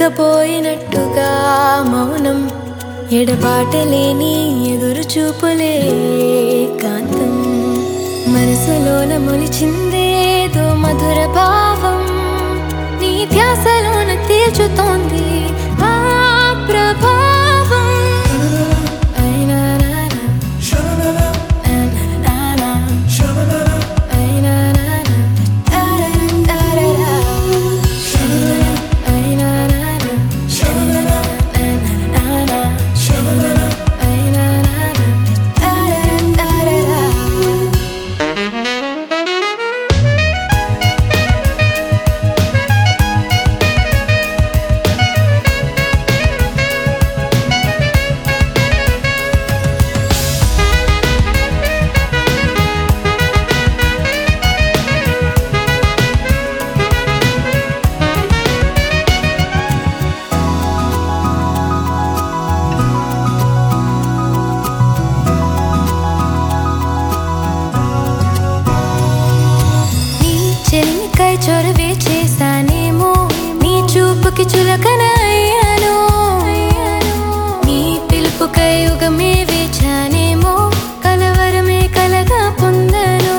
మూగపోయినట్టుగా మౌనం ఎడబాటలేని ఎదురు చూపులే కాంతం మనసులోన మొలిచిందేదో మధుర భావం నీ ధ్యాసలోన తీర్చుతోంది ఆ ప్రభావం అయినా నానా, అయినా నానా, అయినా నానా, తారరా, అయినా నానా, నానా, అయినా నానా, తారరా. నీ చెలికై చొరవే చేశానేమో నీ చూపుకి చులకన అయ్యాను నీ పిలుపుకై యుగమే వేచానేమో కలవరమే కలగా పొందను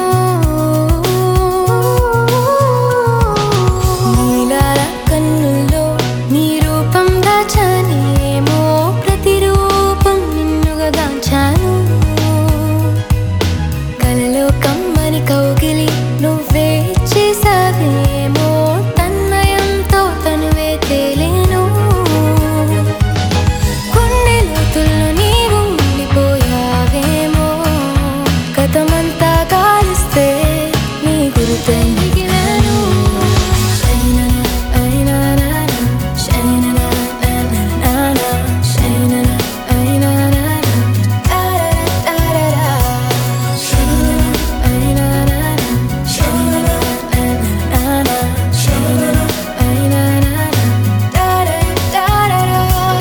నీలాల కన్నుల్లో నీ రూపం దాచానేమో ప్రతిరూపం నిన్నుగా దాచాను కలలో కమ్మని కౌగిలి నువ్వే చేసావేమో తన్మయంతో తనువే తేలేను గుండె లోతుల్లో నీవు ఉండిపోయావేమో గతమంతా కాలిస్తే నీ గురుతై మిగిలాను శైనన, అయినా నానా, శైనన, నానా, నానా, శైనన, అయినా నానా, తారర, తారరా. శైనన, అయినా నానా, శైనన, నానా, నానా, శైనన, అయినా నానా, తారర, తారరా.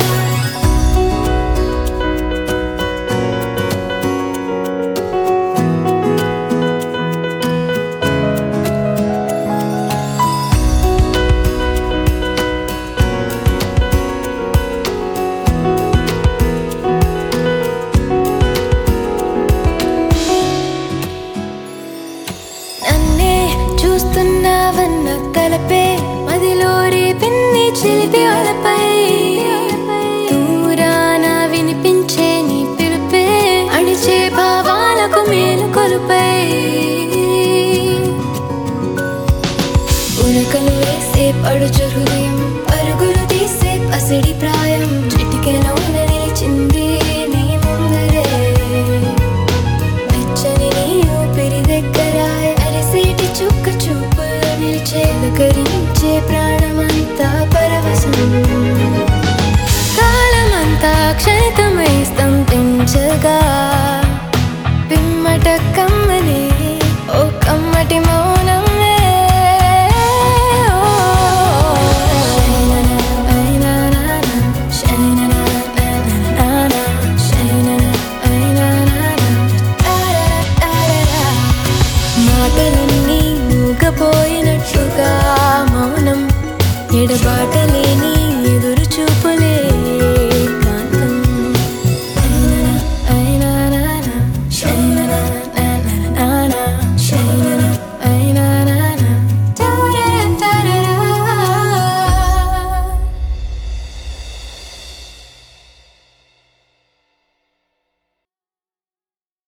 నన్నే చూస్తున్నావన్న తలపే మదిలో రేపిన్ని చిలిపి అలపై దూరాన వినిపించే నీ పిలుపే అణిచే భావాలకు మేలు కొలుపై ఉరకలు వేసే పడుచు హృదయం పరుగులు తీసే పసిడి ప్రాయం చిటికెనౌన నిలిచింది నీ ముందరే వెచ్చని నీ ఊపిరి దగ్గర అరిసేటి చుక్క చూపులు నిలిచే లకరించే ప్రాణమంతా పరవశం కాలమంతా క్షణితమై స్తంభించగా పిమ్మట కమ్మని ఓ కమ్మటి మౌనమే ఓ శైనన, అయినా నానా, శైనన, నానా, నానా, శైనన, అయినా నానా, తారర, తారరా. మాటలన్నీ మూగపోయినట్టుగా మౌనం ఎడబాట